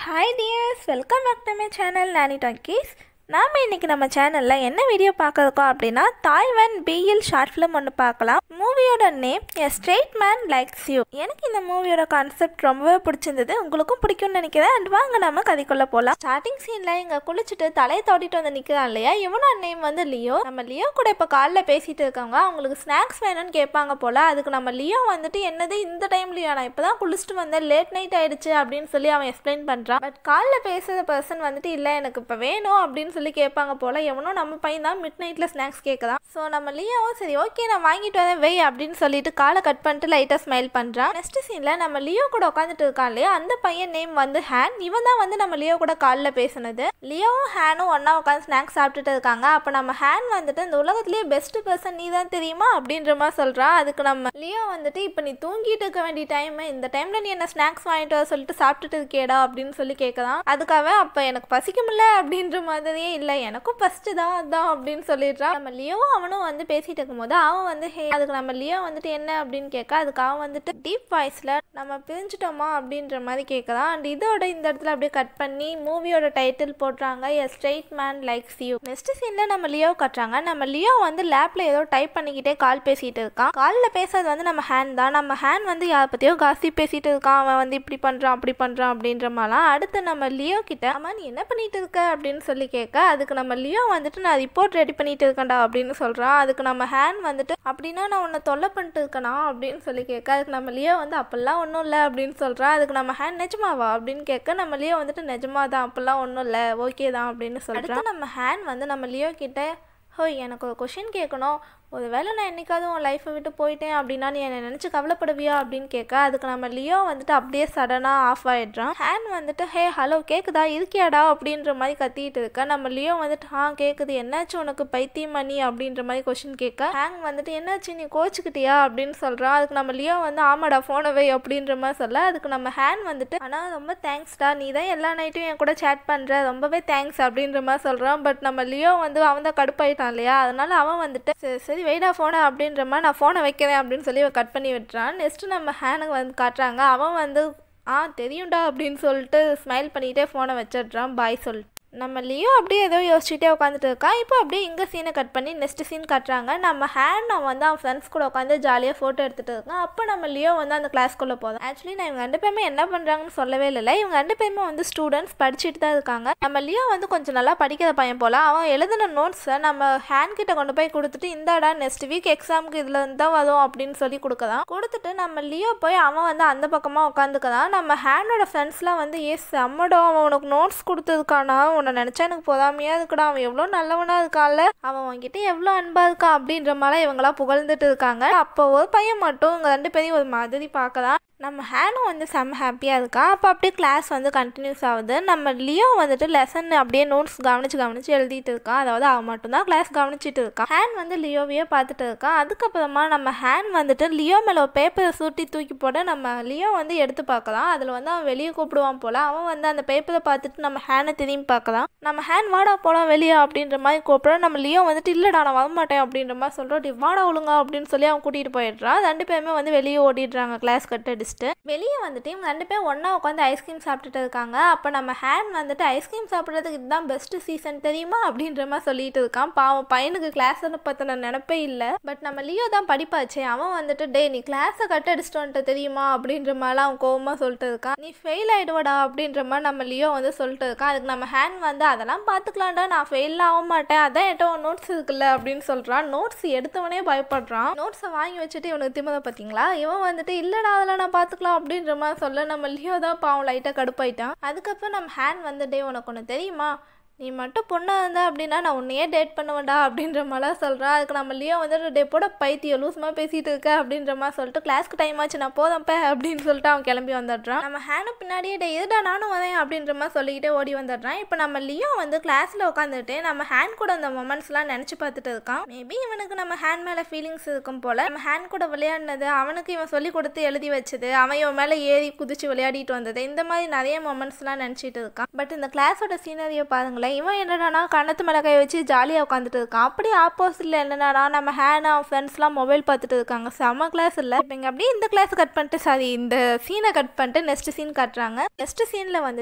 hi dears welcome back to my channel Nani talkies நாம் இன்னைக்கு நம்ம சேனலில் என்ன வீடியோ பார்க்கறோம் அப்படின்னா தாய்வான் பிஎல் ஷார்ட் ஃபிலிம் ஒன்று பார்க்கலாம் மூவியோட name a straight man likes you எனக்கு இந்த மூவியோட கான்செப்ட் ரொம்பவே பிடிச்சிருந்தது உங்களுக்கும் பிடிக்கும்னு நினைக்கிறேன் அண்ட் வாங்க நம்ம கதைக்குள்ளே போகலாம் ஸ்டார்டிங் சீனில் இங்கே குளிச்சுட்டு தலையை தோட்டிட்டு வந்து நிற்கிறான் இல்லையா இவனோட நேம் வந்து லியோ நம்ம லியோ கூட இப்போ காலைல பேசிட்டு இருக்காங்க அவங்களுக்கு ஸ்நாக்ஸ் வேணும்னு கேட்பாங்க போல் அதுக்கு நம்ம லியோ வந்துட்டு என்னது இந்த டைம்லயா நான் இப்போ தான் குளிச்சுட்டு வந்தேன் லேட் நைட் ஆயிடுச்சு அப்படின்னு சொல்லி அவன் எக்ஸ்பிளைன் பண்ணுறான் பட் காலில் பேசுகிற பர்சன் வந்துட்டு இல்லை எனக்கு இப்போ வேணும் அப்படின்னு சொல்லி கேட்பாங்க போல் எவனோ நம்ம பையன் தான் மிட் நைட்டில் ஸ்நாக்ஸ் கேட்குறான் ஸோ நம்ம லியோவும் சரி ஓகே நான் வாங்கிட்டு வரேன் வெய் அப்படின்னு சொல்லிட்டு காலை கட் பண்ணிட்டு லைட்டாக ஸ்மைல் பண்ணுறான் நெக்ஸ்ட் சீனில் நம்ம லியோ கூட உட்காந்துட்டு இருக்கான் இல்லையா அந்த பையன் நேம் வந்து ஹேன் இவன் தான் வந்து நம்ம லியோ கூட காலில் பேசுனது லியோவும் ஹேனும் ஒன்றா உட்காந்து ஸ்நாக்ஸ் சாப்பிட்டுட்டு இருக்காங்க அப்போ நம்ம ஹேன் வந்துட்டு இந்த உலகத்திலேயே பெஸ்ட் பர்சன் நீ தான் தெரியுமா அப்படின்ற மாதிரி சொல்கிறான் அதுக்கு நம்ம லியோ வந்துட்டு இப்போ நீ தூங்கிட்டு இருக்க வேண்டிய டைம் இந்த டைமில் நீ என்ன ஸ்நாக்ஸ் வாங்கிட்டு வர சொல்லிட்டு சாப்பிட்டுட்டு இருக்கேடா அப்படின்னு சொல்லி கேட்குறான் அதுக்காக அப்போ எனக்கு பசிக்கும்ல அப்படின்ற மாதிரியே இல்லை எனக்கும் ஃபஸ்ட்டு தான் அதான் அப்படின்னு சொல்லிடுறான் நம்ம லியோவும் அவனும் வந்து பேசிட்டு இருக்கும்போது அவன் வந்து ஹே அதுக்கு நம்ம லியோ வந்துட்டு என்ன அப்படின்னு கேட்க அதுக்கு அவன் வந்துட்டு டீப் வாய்ஸில் நம்ம பிரிஞ்சிட்டோமா அப்படின்ற மாதிரி கேட்குறான் அண்ட் இதோட இந்த இடத்துல அப்படியே கட் பண்ணி மூவியோட டைட்டில் போடுறாங்க a straight man likes you next சீனில் நம்ம லியோ கட்டுறாங்க நம்ம லியோ வந்து லேப்ல ஏதோ டைப் பண்ணிக்கிட்டே கால் பேசிட்டு இருக்கான் காலில் பேசுறது வந்து நம்ம ஹேண்ட் தான் நம்ம ஹேண்ட் வந்து யாரை பற்றியோ காசி பேசிட்டு இருக்கான் அவன் வந்து இப்படி பண்ணுறான் அப்படி பண்ணுறான் அப்படின்ற மாதிரிலாம் அடுத்து நம்ம லியோ கிட்ட அம்மா நீ என்ன பண்ணிட்டு இருக்க அப்படின்னு சொல்லி கேட்க அதுக்கு நம்ம லியோ வந்துட்டு நான் ரிப்போர்ட் ரெடி பண்ணிட்டு இருக்கேன்டா அப்படின்னு சொல்கிறான் அதுக்கு நம்ம ஹேண்ட் வந்துட்டு அப்படின்னா நான் உன்னை தொல்லை பண்ணிட்டு இருக்கேனா அப்படின்னு சொல்லி கேட்க அதுக்கு நம்ம லியோ வந்து அப்பெல்லாம் ஒன்றும் இல்லை அப்படின்னு சொல்கிறான் அதுக்கு நம்ம ஹேண்ட் நிஜமாவா அப்படின்னு கேட்க நம்ம லியோ வந்துட்டு நிஜமா தான் அப்பெல்லாம் ஒன்றும் இல்லை ஓகே தான் அப்படின்னு சொல்கிறான் நம்ம ஹேண்ட் வந்து நம்ம லியோ கிட்ட ஹோய் எனக்கு ஒரு கொஷின் கேட்கணும் ஒரு வேளை நான் என்னைக்காவது உன் லைஃப்பை விட்டு போயிட்டேன் அப்படின்னா நீ என்னை நினச்சி கவலைப்படுவியா அப்படின்னு கேட்க அதுக்கு நம்ம லியோ வந்துட்டு அப்படியே சடனாக ஆஃப் ஆகிடுறான் ஹேண்ட் வந்துட்டு ஹே ஹலோ கேட்குதா இருக்கியாடா அப்படின்ற மாதிரி கத்திட்டு இருக்க நம்ம லியோ வந்துட்டு ஆ கேட்குது என்னாச்சு உனக்கு பைத்தியம் மணி அப்படின்ற மாதிரி கொஷின் கேட்க ஹேங் வந்துட்டு என்னாச்சு நீ கோச்சுக்கிட்டியா அப்படின்னு சொல்கிறான் அதுக்கு நம்ம லியோ வந்து ஆமாடா ஃபோனை வை அப்படின்ற மாதிரி சொல்ல அதுக்கு நம்ம ஹேண்ட் வந்துட்டு ஆனால் ரொம்ப தேங்க்ஸ்டா நீ தான் எல்லா நைட்டும் என் கூட சேட் பண்ணுற ரொம்பவே தேங்க்ஸ் அப்படின்ற மாதிரி சொல்கிறான் பட் நம்ம லியோ வந்து அவன் தான் கடுப்பாயிட்டான் இல்லையா அதனால அவன் வந்துட்டு சரி சரி வெயிடா ஃபோனை அப்படின்ற மாதிரி நான் ஃபோனை வைக்கிறேன் அப்படின்னு சொல்லி கட் பண்ணி விட்டுறான் நெக்ஸ்ட்டு நம்ம ஹேனுக்கு வந்து காட்டுறாங்க அவன் வந்து ஆ தெரியும்டா அப்படின்னு சொல்லிட்டு ஸ்மைல் பண்ணிகிட்டே ஃபோனை வச்சிடுறான் பாய் சொல்லிட்டு நம்ம லியோ அப்படியே ஏதோ யோசிச்சுட்டே உட்காந்துட்டு இருக்கான் இப்போ அப்படியே இங்கே சீனை கட் பண்ணி நெக்ஸ்ட் சீன் கட்டுறாங்க நம்ம ஹேண்ட் அவன் வந்து அவன் ஃப்ரெண்ட்ஸ் கூட உட்காந்து ஜாலியாக ஃபோட்டோ எடுத்துகிட்டு இருக்கான் அப்போ நம்ம லியோ வந்து அந்த கிளாஸ்க்குள்ளே போதும் ஆக்சுவலி நான் இவங்க ரெண்டு பேருமே என்ன பண்ணுறாங்கன்னு சொல்லவே இல்லை இவங்க ரெண்டு பேருமே வந்து ஸ்டூடெண்ட்ஸ் படிச்சுட்டு தான் இருக்காங்க நம்ம லியோ வந்து கொஞ்சம் நல்லா படிக்கிற பையன் போல் அவன் எழுதின நோட்ஸை நம்ம ஹேண்ட் கிட்ட கொண்டு போய் கொடுத்துட்டு இந்தாடா நெக்ஸ்ட் வீக் எக்ஸாமுக்கு இதில் இருந்து தான் வரும் அப்படின்னு சொல்லி கொடுக்கலாம் கொடுத்துட்டு நம்ம லியோ போய் அவன் வந்து அந்த பக்கமாக உட்காந்துக்கலாம் நம்ம ஹேண்டோட ஃப்ரெண்ட்ஸ்லாம் வந்து ஏ செம்மடோ அவன் உனக்கு நோட்ஸ் கொடுத்துருக்கானா உன்னை நினச்சா எனக்கு பொறாமையாக இருக்குடா அவன் எவ்வளோ நல்லவனாக இருக்கான்ல அவன் உன்கிட்ட எவ்வளோ அன்பாக இருக்கான் அப்படின்ற மாதிரி இவங்களாம் புகழ்ந்துட்டு இருக்காங்க அப்போ ஒரு பையன் மட்டும் இவங்க ரெண்டு பேரையும் ஒரு மாதிரி பார்க்கலாம் நம்ம ஹேனும் வந்து செம்ம ஹாப்பியாக இருக்கான் அப்போ அப்படியே கிளாஸ் வந்து கண்டினியூஸ் ஆகுது நம்ம லியோ வந்துட்டு லெசன் அப்படியே நோட்ஸ் கவனிச்சு கவனிச்சு எழுதிட்டு இருக்கான் அதாவது அவன் மட்டும்தான் கிளாஸ் கவனிச்சிட்டு இருக்கான் ஹேன் வந்து லியோவையே பார்த்துட்டு இருக்கான் அதுக்கப்புறமா நம்ம ஹேன் வந்துட்டு லியோ மேலே ஒரு பேப்பரை சுட்டி தூக்கி போட நம்ம லியோ வந்து எடுத்து பார்க்கலாம் அதில் வந்து அவன் வெளியே கூப்பிடுவான் போல் அவன் வந்து அந்த பேப்பரை பார்த்துட்டு நம்ம ஹேனை திரும்பி பார்க்கலாம் நம்ம ஹேன் வாடா போலாம் வெளியே அப்படின்ற மாதிரி கூப்பிட நம்ம லியோ வந்துட்டு இல்லைடா நான் வரமாட்டேன் அப்படின்ற மாதிரி சொல்கிறோம் டி வாடா ஒழுங்கா அப்படின்னு சொல்லி அவன் கூட்டிகிட்டு போயிடுறான் ரெண்டு பேருமே வந்து வெளியே ஓடிடுறாங்க கிளாஸ் கட் அடிச்சுட்டு வெளியே வந்துட்டு இவங்க ரெண்டு பேரும் ஒன்றா உட்காந்து ஐஸ்கிரீம் சாப்பிட்டுட்டு இருக்காங்க அப்போ நம்ம ஹேண்ட் வந்துட்டு ஐஸ்கிரீம் சாப்பிட்றதுக்கு இதுதான் பெஸ்ட் சீசன் தெரியுமா அப்படின்ற மாதிரி சொல்லிட்டு இருக்கான் பாவம் பையனுக்கு கிளாஸ் பற்றின நினப்பே இல்லை பட் நம்ம லியோ தான் படிப்பாச்சே அவன் வந்துட்டு டே நீ கிளாஸை கட் அடிச்சிட்டு வந்துட்டு தெரியுமா அப்படின்ற மாதிரிலாம் அவன் கோவமாக சொல்லிட்டு இருக்கான் நீ ஃபெயில் ஆகிடுவடா அப்படின்ற மாதிரி நம்ம லியோ வந்து சொல்லிட்டு இருக்கான் அதுக்கு நம்ம ஹேண்ட் வந்து அதெல்லாம் பார்த்துக்கலாம்டா நான் ஃபெயில் ஆக மாட்டேன் அதான் என்கிட்ட நோட்ஸ் இருக்குல்ல அப்படின்னு சொல்கிறான் நோட்ஸ் எடுத்தவனே பயப்படுறான் நோட்ஸை வாங்கி வச்சுட்டு இவனுக்கு திமுத பார்த்தீங்களா இவன் வந்துட்டு இல்லைடா அதெல்லாம் நான் பார்த்துக்கலாம் அப்படின்ற மாதிரி சொல்ல நம்ம லியோ தான் பாவம் லைட்டாக கடுப்பாயிட்டான் அதுக்கப்புறம் நம்ம ஹேண்ட் வந்து டே உனக்கு ஒன்று தெரியுமா நீ மட்டும் பொண்ணாக இருந்தா அப்படின்னா நான் உன்னையே டேட் பண்ணுவேன்டா அப்படின்ற மாதிரிலாம் சொல்கிறான் அதுக்கு நம்ம லியோ வந்துட்டு டே போட பைத்தியம் லூஸ்மாக பேசிகிட்டு இருக்க அப்படின்ற மாதிரி சொல்லிட்டு கிளாஸ்க்கு டைம் ஆச்சு நான் போதப்ப அப்படின்னு சொல்லிட்டு அவன் கிளம்பி வந்துடுறான் நம்ம ஹேனு பின்னாடியே டே இதுடா நானும் வரேன் அப்படின்ற மாதிரி சொல்லிக்கிட்டே ஓடி வந்துடுறான் இப்போ நம்ம லியோ வந்து கிளாஸில் உட்காந்துட்டு நம்ம ஹேண்ட் கூட அந்த மொமெண்ட்ஸ்லாம் நினச்சி பார்த்துட்டு இருக்கான் மேபி இவனுக்கு நம்ம ஹேண்ட் மேலே ஃபீலிங்ஸ் இருக்கும் போல் நம்ம ஹேண்ட் கூட விளையாடினது அவனுக்கு இவன் சொல்லி கொடுத்து எழுதி வச்சது அவன் இவன் மேலே ஏறி குதிச்சு விளையாடிட்டு வந்தது இந்த மாதிரி நிறைய மொமெண்ட்ஸ்லாம் நினச்சிட்டு இருக்கான் பட் இந்த கிளாஸோட சீனரியை பாருங்களேன் இவன் என்னடானா கண்ணத்து மேலே கை வச்சு ஜாலியாக உட்காந்துட்டு இருக்கான் அப்படியே ஆப்போசிட்டில் என்னடானா நம்ம ஹேண்ட் அவன் ஃப்ரெண்ட்ஸ்லாம் மொபைல் பார்த்துட்டு இருக்காங்க செம்ம கிளாஸ் இல்லை இப்போ இங்கே அப்படியே இந்த கிளாஸ் கட் பண்ணிட்டு சாரி இந்த சீனை கட் பண்ணிட்டு நெக்ஸ்ட் சீன் காட்டுறாங்க நெக்ஸ்ட் சீனில் வந்துட்டு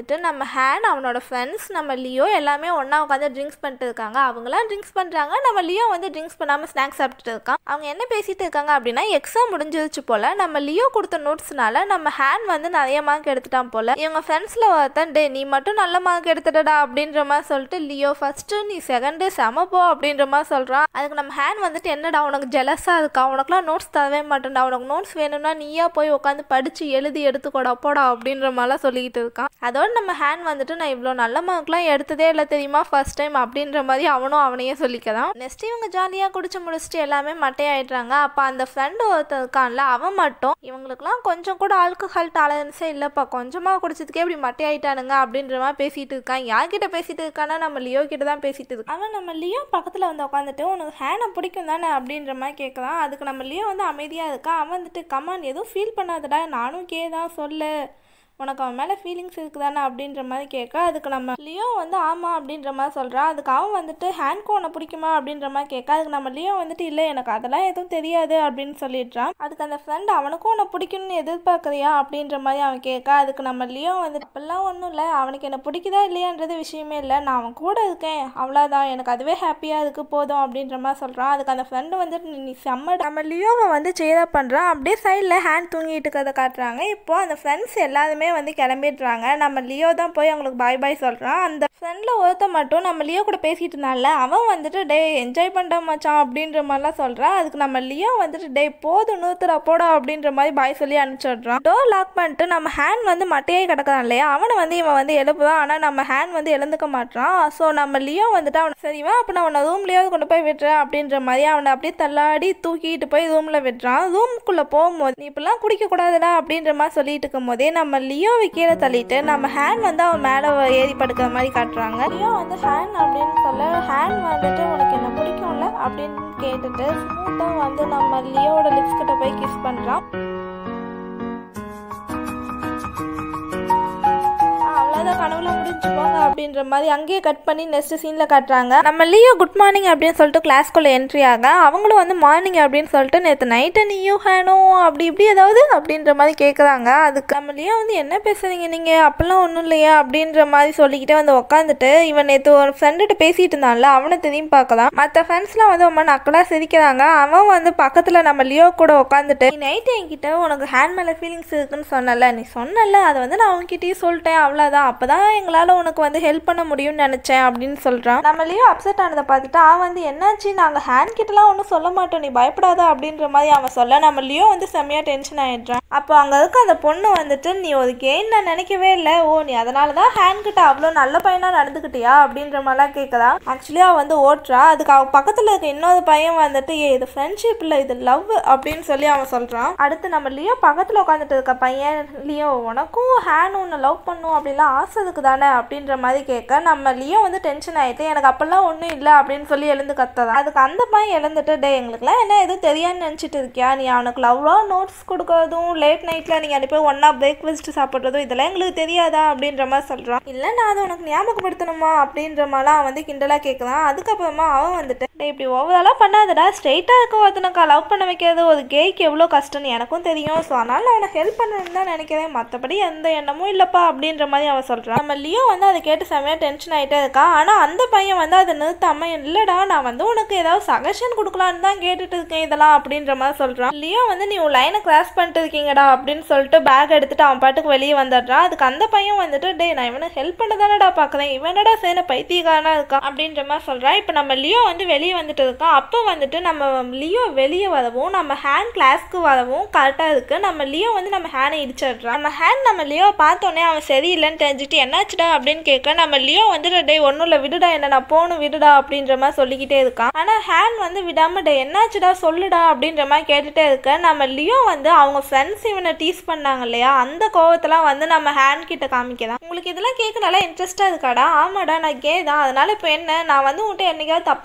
வந்துட்டு நம்ம ஹேன் அவனோட ஃப்ரெண்ட்ஸ் நம்ம லியோ எல்லாமே ஒன்றா உட்காந்து ட்ரிங்க்ஸ் பண்ணிட்டு இருக்காங்க அவங்களாம் ட்ரிங்க்ஸ் பண்ணுறாங்க நம்ம லியோ வந்து ட்ரிங்க்ஸ் பண்ணாமல் ஸ்நாக்ஸ் சாப்பிட்டுட்டு இருக்கான் அவங்க என்ன பேசிட்டு இருக்காங்க அப்படின்னா எக்ஸாம் முடிஞ்சிருச்சு போல் நம்ம லியோ கொடுத்த நோட்ஸ்னால நம்ம ஹேன் வந்து நிறைய மார்க் எடுத்துட்டான் போல் இவங்க ஃப்ரெண்ட்ஸில் ஒருத்தன் டே நீ மட்டும் நல்ல மார்க் எடுத்துட்டடா அப்படின்ற மாதிரி சொல்லிட்டு லியோ ஃபஸ்ட்டு நீ செகண்டு செம போ அப்படின்ற மாதிரி சொல்கிறான் அதுக்கு நம்ம ஹேன் வந்துட்டு என்னடா உனக்கு ஜெலஸாக இருக்கா உனக்குலாம் நோட்ஸ் தரவே மாட்டேன்டா உனக்கு நோட்ஸ் வேணும்னா நீயா போய் உட்காந்து படித்து எழுதி எடுத்துக்கோடா போடா அப்படின்ற மாதிரிலாம் சொல்லிக்கிட்டு இருக்கான் அதோட நம்ம ஹேன் வந்துட்டு நான் இவ்வளோ நல்ல மார்க்லாம் எடுத்ததே இல்லை தெரியுமா ஃபர்ஸ்ட் டைம் அப்படின்ற மாதிரி அவனும் அவனையே சொல்லிக்கலாம் நெக்ஸ்ட் இவங்க ஜாலியாக குடிச்சு முடிச்சுட்டு எல்லாமே மட்டையாயிடுறாங்க அப்போ அந்த ஃப்ரெண்டு ஒருத்தன் இருக்கான்ல அவன் மட்டும் இவங்களுக்குலாம் கொஞ்சம் கூட ஆல்கஹால் டாலரன்ஸே இல்லைப்பா கொஞ்சமாக குடிச்சதுக்கே இப்படி மட்டையாயிட்டானுங்க அப்படின்ற மாதிரி பேசிட்டு இருக்கான் யார்கிட்ட பேசிட்டு இருக்கானா நம்ம லியோ கிட்ட தான் பேசிட்டு இருக்கான் அவன் நம்ம லியோ பக்கத்தில் வந்து உட்காந்துட்டு உனக்கு ஹேனை பிடிக்கும் தானே அப்படின்ற மாதிரி கேட்கலாம் அதுக்கு நம்ம லியோ வந்து அமைதியாக இருக்கான் அவன் வந்துட்டு கமான் எதுவும் ஃபீல் பண்ணாதடா நானும் கே தான் சொல்லு உனக்கு அவன் மேலே ஃபீலிங்ஸ் இருக்குதானே அப்படின்ற மாதிரி கேட்க அதுக்கு நம்ம லியோ வந்து ஆமாம் அப்படின்ற மாதிரி சொல்கிறான் அதுக்கு அவன் வந்துட்டு ஹேண்ட்க்கு உன்னை பிடிக்குமா அப்படின்ற மாதிரி கேட்க அதுக்கு நம்ம லியோ வந்துட்டு இல்லை எனக்கு அதெல்லாம் எதுவும் தெரியாது அப்படின்னு சொல்லிடுறான் அதுக்கு அந்த ஃப்ரெண்ட் அவனுக்கும் உன்னை பிடிக்கும்னு எதிர்பார்க்குறியா அப்படின்ற மாதிரி அவன் கேட்க அதுக்கு நம்ம லியோ வந்துட்டு அப்பெல்லாம் ஒன்றும் இல்லை அவனுக்கு என்ன பிடிக்குதா இல்லையான்றது விஷயமே இல்லை நான் அவன் கூட இருக்கேன் அவ்வளோதான் எனக்கு அதுவே ஹாப்பியாக இருக்கு போதும் அப்படின்ற மாதிரி சொல்கிறான் அதுக்கு அந்த ஃப்ரெண்டு வந்துட்டு நீ- நீ செம்ம நம்ம லியோவை வந்து சேதா பண்ணுறான் அப்படியே சைடில் ஹேண்ட் தூங்கிட்டு இருக்கிறத காட்டுறாங்க இப்போ அந்த ஃப்ரெண்ட்ஸ் எல்லாருமே வந்து கிளம்பிடுறாங்க நம்ம லியோ தான் போய் அவங்களுக்கு பாய் பாய் சொல்கிறான் அந்த ஃப்ரெண்டில் ஒருத்த மட்டும் நம்ம லியோ கூட பேசிட்டு இருந்தால அவன் வந்துட்டு டே என்ஜாய் பண்ணுற மச்சான் அப்படின்ற மாதிரிலாம் சொல்கிறான் அதுக்கு நம்ம லியோ வந்துட்டு டே போதும் நூத்துறா போடா அப்படின்ற மாதிரி பாய் சொல்லி அனுப்பிச்சிடுறான் டோர் லாக் பண்ணிட்டு நம்ம ஹேண்ட் வந்து மட்டையாகி கிடக்குறான் இல்லையா அவனை வந்து இவன் வந்து எழுப்புதான் ஆனால் நம்ம ஹேண்ட் வந்து எழுந்துக்க மாட்டான் ஸோ நம்ம லியோ வந்துட்டு அவனை சரிவா அப்போ நான் அவனை ரூம்லேயாவது கொண்டு போய் விட்டுறேன் அப்படின்ற மாதிரி அவனை அப்படியே தள்ளாடி தூக்கிட்டு போய் ரூமில் விட்டுறான் ரூமுக்குள்ளே போகும்போது நீ இப்படிலாம் குடிக்கக்கூடாதுடா அப்படின்ற மாதிரி சொல்லிட்டு இருக்கும் போதே நம்ம லியோவை கீழே தள்ளிட்டு நம்ம ஹேண்ட் வந்து அவன் மேலே ஏறி படுக்கிற மாதிரி காட்டுறாங்க லியோ வந்து ஹேண்ட் அப்படின்னு சொல்ல ஹேண்ட் வந்துட்டு உனக்கு என்ன பிடிக்கும்ல அப்படின்னு கேட்டுட்டு ஸ்மூத்தாக வந்து நம்ம லியோவோட லிப்ஸ் கிட்ட போய் கிஸ் பண்ணுறான் அவ்வளோதான் கனவுல முடிஞ்சு போங்க அப்படின்ற மாதிரி அங்கேயே கட் பண்ணி நெக்ஸ்ட் சீனில் காட்டுறாங்க நம்ம லியோ குட் மார்னிங் அப்படின்னு சொல்லிட்டு கிளாஸ்க்குள்ளே என்ட்ரி ஆக அவங்களும் வந்து மார்னிங் அப்படின்னு சொல்லிட்டு நேற்று நைட்டு நீயும் ஹேனோ அப்படி இப்படி ஏதாவது அப்படின்ற மாதிரி கேட்குறாங்க அதுக்கு நம்ம லியோ வந்து என்ன பேசுறீங்க நீங்கள் அப்பெல்லாம் ஒன்றும் இல்லையா அப்படின்ற மாதிரி சொல்லிக்கிட்டே வந்து உட்காந்துட்டு இவன் நேற்று ஒரு ஃப்ரெண்டுகிட்ட பேசிட்டு இருந்தான்ல அவனை தெரியும் பார்க்கலாம் மற்ற ஃப்ரெண்ட்ஸ்லாம் வந்து ரொம்ப நக்கலாக சிரிக்கிறாங்க அவன் வந்து பக்கத்தில் நம்ம லியோ கூட உட்காந்துட்டு நீ நைட்டு என்கிட்ட உனக்கு ஹேண்ட் மேலே ஃபீலிங்ஸ் இருக்குன்னு சொன்னல நீ சொன்னல அதை வந்து நான் அவன்கிட்டயும் சொல்லிட்டேன் அவ்வளோதான் அப்போ தான் எங்களால் உனக்கு வந்து ஹெல்ப் பண்ண முடியும்னு நினச்சேன் அப்படின்னு சொல்கிறான் நம்ம லியோ அப்செட் ஆனதை பார்த்துட்டு அவன் வந்து என்னாச்சு நாங்கள் ஹேண்ட் கிட்டலாம் ஒன்றும் சொல்ல மாட்டோம் நீ பயப்படாத அப்படின்ற மாதிரி அவன் சொல்ல நம்ம லியோ வந்து செம்மையாக டென்ஷன் ஆயிடுறான் அப்போ அங்கே இருக்க அந்த பொண்ணு வந்துட்டு நீ ஒரு கெயின் நான் நினைக்கவே இல்லை ஓ நீ அதனால தான் ஹேண்ட் கிட்ட அவ்வளோ நல்ல பையனா நடந்துக்கிட்டியா அப்படின்ற மாதிரிலாம் கேட்குறா ஆக்சுவலி அவள் வந்து ஓட்டுறா அதுக்கு அவள் பக்கத்தில் இருக்க இன்னொரு பையன் வந்துட்டு ஏ இது ஃப்ரெண்ட்ஷிப் இல்லை இது லவ் அப்படின்னு சொல்லி அவன் சொல்கிறான் அடுத்து நம்ம லியோ பக்கத்தில் உட்காந்துட்டு இருக்க பையன் லியோ உனக்கும் ஹேண்ட் உன்னை லவ் பண்ணும் அப்படிலாம் ஆசை இருக்கு தானே அப்படின்ற மாதிரி கேட்க நம்ம லியோ வந்து டென்ஷன் ஆயிட்டு எனக்கு அப்பெல்லாம் ஒன்றும் இல்லை அப்படின்னு சொல்லி எழுந்து கத்ததான் அதுக்கு அந்த பையன் எழுந்துட்டு டே எங்களுக்குலாம் என்ன எதுவும் தெரியான்னு நினச்சிட்டு இருக்கியா நீ அவனுக்கு லவ்வாக நோட்ஸ் கொடுக்கறதும் லேட் நைட்டில் நீங்கள் அனுப்பி ஒன்றா பிரேக்ஃபாஸ்ட் சாப்பிட்றதும் இதெல்லாம் எங்களுக்கு தெரியாதா அப்படின்ற மாதிரி சொல்கிறான் இல்லை நான் அதை உனக்கு ஞாபகப்படுத்தணுமா அப்படின்ற மாதிரிலாம் அவன் வந்து கிண்டலாக கேட்குறான் அதுக்கப்புறமா அவன் வந்துட்டு டே இப்படி ஓவராலாக பண்ணாதடா ஸ்ட்ரெயிட்டாக இருக்க ஒருத்தனுக்கு லவ் பண்ண வைக்கிறது ஒரு கேய்க்கு எவ்வளோ கஷ்டம்னு எனக்கும் தெரியும் ஸோ அதனால் அவனை ஹெல்ப் பண்ணணும்னு தான் நினைக்கிறேன் மற்றபடி எந்த எண்ணமும் இல்லைப்பா அப்படின்ற மாதிரி அவன் சொல்கிறான் நம்ம லியோ வந்து அதை கேட்டு செம்மையாக டென்ஷன் ஆகிட்டே இருக்கான் ஆனால் அந்த பையன் வந்து அதை நிறுத்தாம இல்லைடா நான் வந்து உனக்கு ஏதாவது சஜஷன் கொடுக்கலான்னு தான் கேட்டுட்டு இருக்கேன் இதெல்லாம் அப்படின்ற மாதிரி சொல்கிறான் லியோ வந்து நீ உன் லைனை கிராஸ் பண்ணிட்டு இருக்கீங்கடா அப்படின்னு சொல்லிட்டு பேக் எடுத்துட்டு அவன் பாட்டுக்கு வெளியே வந்துடுறான் அதுக்கு அந்த பையன் வந்துட்டு டே நான் இவனுக்கு ஹெல்ப் பண்ண தானடா பார்க்குறேன் இவனடா சேன பைத்தியக்காரனா இருக்கான் அப்படின்ற மாதிரி சொல்கிறான் இப்போ நம்ம லியோ வந்து வெளியே வந்துட்டு இருக்கான் அப்போ வந்துட்டு நம்ம லியோ வெளியே வரவும் நம்ம ஹேண்ட் கிளாஸ்க்கு வரவும் கரெக்டாக இருக்குது நம்ம லியோ வந்து நம்ம ஹேனை இடிச்சிடுறான் நம்ம ஹேண்ட் நம்ம லியோ பார்த்தோன்னே அவன் சரியில்லைன்னு தெரிஞ்சுட்டு என்னாச்சுடா அப்படின்னு கேட்க நம்ம லியோ வந்துட்டு டே ஒன்றும் இல்லை விடுடா என்ன நான் போகணும் விடுடா அப்படின்ற மாதிரி சொல்லிக்கிட்டே இருக்கான் ஆனால் ஹேண்ட் வந்து விடாம டே என்னாச்சுடா சொல்லுடா அப்படின்ற மாதிரி கேட்டுட்டே இருக்க நம்ம லியோ வந்து அவங்க ஃப்ரெண்ட்ஸ் இவனை டீஸ் பண்ணாங்க இல்லையா அந்த கோவத்தெல்லாம் வந்து நம்ம ஹேண்ட் கிட்ட காமிக்கிறான் உங்களுக்கு இதெல்லாம் கேட்க நல்லா இன்ட்ரெஸ்டாக இருக்காடா ஆமாடா நான் கே தான் அதனால இப்போ என்ன நான் வந்து உன்கிட்ட என்னைக்காவது தப்பாக நடந்துட்டு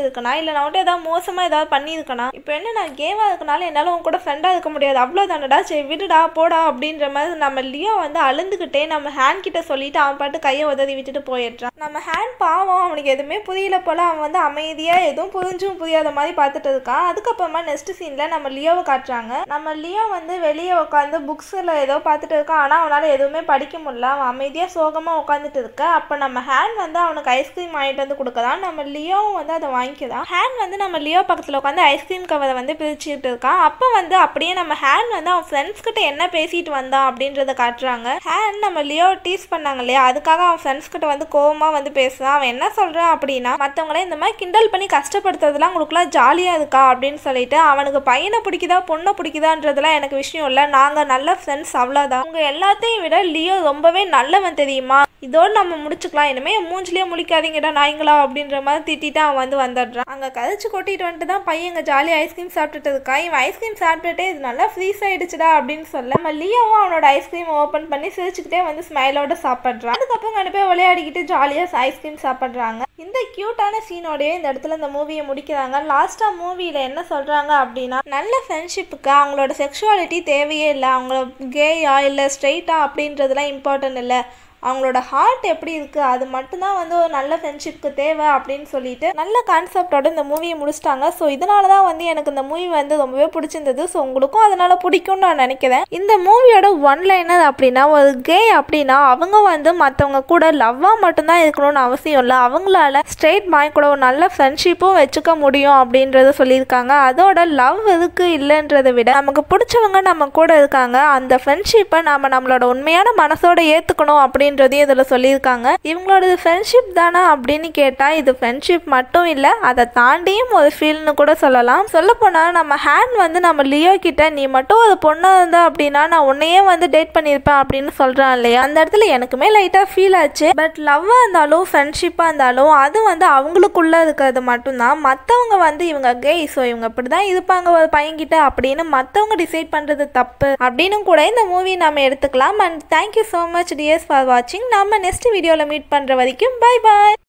இருக்கனா இல்லை நான் வந்துட்டு ஏதாவது மோசமாக ஏதாவது பண்ணியிருக்கனா இப்போ என்ன நான் கேமாக இருக்கனால என்னால் உன் கூட ஃப்ரெண்டாக இருக்க முடியாது அவ்வளோதானடா சரி விடுடா போடா அப்படின்ற மாதிரி நம்ம லியோ வந்து அழுந்துக்கிட்டே நம்ம ஹேண்ட் கிட்ட சொல்லிட்டு அவன் பாட்டு கையை உதறி விட்டுட்டு போயிடுறான் நம்ம ஹேண்ட் பாவம் அவனுக்கு எதுவுமே புரியல போல அவன் வந்து அமைதியாக எதுவும் புரிஞ்சும் புரியாத மாதிரி பார்த்துட்டு இருக்கான் அதுக்கப்புறமா நெக்ஸ்ட் சீனில் நம்ம லியோவை காட்டுறாங்க நம்ம லியோ வந்து வெளியே உட்காந்து புக்ஸில் ஏதோ பார்த்துட்டு இருக்கான் ஆனால் அவனால் எதுவுமே படிக்க முடியல அவன் அமைதியாக சோகமாக உட்காந்துட்டு இருக்க அப்போ நம்ம ஹேண்ட் வந்து அவனுக்கு ஐஸ்கிரீம் வாங்கிட்டு வந்து கொடுக்கதான் நம்ம லியோவும் வந்து அதை வாங்கிக்கிறான் ஹேண்ட் வந்து நம்ம லியோ பக்கத்தில் உட்காந்து ஐஸ்கிரீம் கவரை வந்து பிரிச்சுட்டு இருக்கான் அப்போ வந்து அப்படியே நம்ம ஹேண்ட் வந்து அவன் ஃப்ரெண்ட்ஸ் கிட்ட என்ன பேசிட்டு வந்தான் அப்படின்றத காட்டுறாங்க ஹேண்ட் நம்ம லியோ டீஸ் பண்ணாங்க இல்லையா அதுக்காக அவன் ஃப்ரெண்ட்ஸ் கிட்ட வந்து கோவமா வந்து பேசுறான் அவன் என்ன சொல்றான் அப்படின்னா மற்றவங்கள இந்த மாதிரி கிண்டல் பண்ணி கஷ்டப்படுத்துறதுலாம் உங்களுக்குலாம் ஜாலியாக இருக்கா அப்படின்னு சொல்லிட்டு அவனுக்கு பையனை பிடிக்குதா பொண்ணை பிடிக்குதான்றதுலாம் எனக்கு விஷயம் இல்லை நாங்கள் நல்ல ஃப்ரெண்ட்ஸ் அவ்வளோதான் உங்க எல்லாத்தையும் விட லியோ ரொம்பவே நல்லவன் தெரியுமா இதோடு நம்ம முடிச்சுக்கலாம் இனிமே என் மூஞ்சிலேயே முழிக்காதீங்கடா நாய்ங்களா அப்படின்ற மாதிரி திட்டிட்டு அவன் வந்து வந்துடுறான் அங்கே கதைச்சு கொட்டிட்டு வந்துட்டு தான் பையன் இங்கே ஜாலியாக ஐஸ்கிரீம் சாப்பிட்டுட்டு இருக்கான் இவன் ஐஸ்கிரீம் சாப்பிட்டுட்டே இது நல்லா ஃப்ரீஸ் ஆயிடுச்சுடா அப்படின்னு சொல்ல நம்ம லியோவும் அவனோட ஐஸ்கிரீம் ஓப்பன் பண்ணி சிரிச்சுக்கிட்டே வந்து ஸ்மைலோட சாப்பிட்றான் அதுக்கப்புறம் கண்டு போய் விளையாடிக்கிட்டு ஜாலியாக ஐஸ்கிரீம் சாப்பிட்றாங்க இந்த க்யூட்டான சீனோடய இந்த இடத்துல இந்த மூவியை முடிக்கிறாங்க லாஸ்ட்டாக மூவியில் என்ன சொல்கிறாங்க அப்படின்னா நல்ல ஃப்ரெண்ட்ஷிப்புக்கு அவங்களோட செக்ஷுவாலிட்டி தேவையே இல்லை அவங்கள கேயா இல்லை ஸ்ட்ரெயிட்டா அப்படின்றதுலாம் இம்பார்ட்டன்ட் இல்லை அவங்களோட ஹார்ட் எப்படி இருக்குது அது மட்டும்தான் வந்து ஒரு நல்ல ஃப்ரெண்ட்ஷிப்க்கு தேவை அப்படின்னு சொல்லிட்டு நல்ல கான்செப்டோட இந்த மூவியை முடிச்சிட்டாங்க ஸோ இதனால தான் வந்து எனக்கு இந்த மூவி வந்து ரொம்பவே பிடிச்சிருந்தது ஸோ உங்களுக்கும் அதனால் பிடிக்கும்னு நான் நினைக்கிறேன் இந்த மூவியோட ஒன் லைனர் அப்படின்னா ஒரு கே அப்படின்னா அவங்க வந்து மற்றவங்க கூட லவ்வாக மட்டும்தான் இருக்கணும்னு அவசியம் இல்லை அவங்களால ஸ்ட்ரெயிட் பாய் கூட ஒரு நல்ல ஃப்ரெண்ட்ஷிப்பும் வச்சுக்க முடியும் அப்படின்றத சொல்லியிருக்காங்க அதோட லவ் எதுக்கு இல்லைன்றதை விட நமக்கு பிடிச்சவங்க நம்ம கூட இருக்காங்க அந்த ஃப்ரெண்ட்ஷிப்பை நம்ம நம்மளோட உண்மையான மனசோட ஏற்றுக்கணும் அப்படின்னு அப்படின்றதையும் இதில் சொல்லியிருக்காங்க இவங்களோட ஃப்ரெண்ட்ஷிப் தானா அப்படின்னு கேட்டால் இது ஃப்ரெண்ட்ஷிப் மட்டும் இல்லை அதை தாண்டியும் ஒரு ஃபீல்னு கூட சொல்லலாம் சொல்லப்போனால் நம்ம ஹேண்ட் வந்து நம்ம லியோ கிட்ட நீ மட்டும் ஒரு பொண்ணாக இருந்தா அப்படின்னா நான் உன்னையே வந்து டேட் பண்ணியிருப்பேன் அப்படின்னு சொல்கிறான் இல்லையா அந்த இடத்துல எனக்குமே லைட்டாக ஃபீல் ஆச்சு பட் லவ்வாக இருந்தாலும் ஃப்ரெண்ட்ஷிப்பாக இருந்தாலும் அது வந்து அவங்களுக்குள்ளே இருக்கிறது மட்டும்தான் மற்றவங்க வந்து இவங்க கே ஸோ இவங்க இப்படி தான் இருப்பாங்க ஒரு பையன்கிட்ட அப்படின்னு மற்றவங்க டிசைட் பண்ணுறது தப்பு அப்படின்னு கூட இந்த மூவி நம்ம எடுத்துக்கலாம் and thank you so much dears for வாட்சிங் நம்ம நெக்ஸ்ட் வீடியோவில் மீட் பண்ணுற வரைக்கும் பை பாய்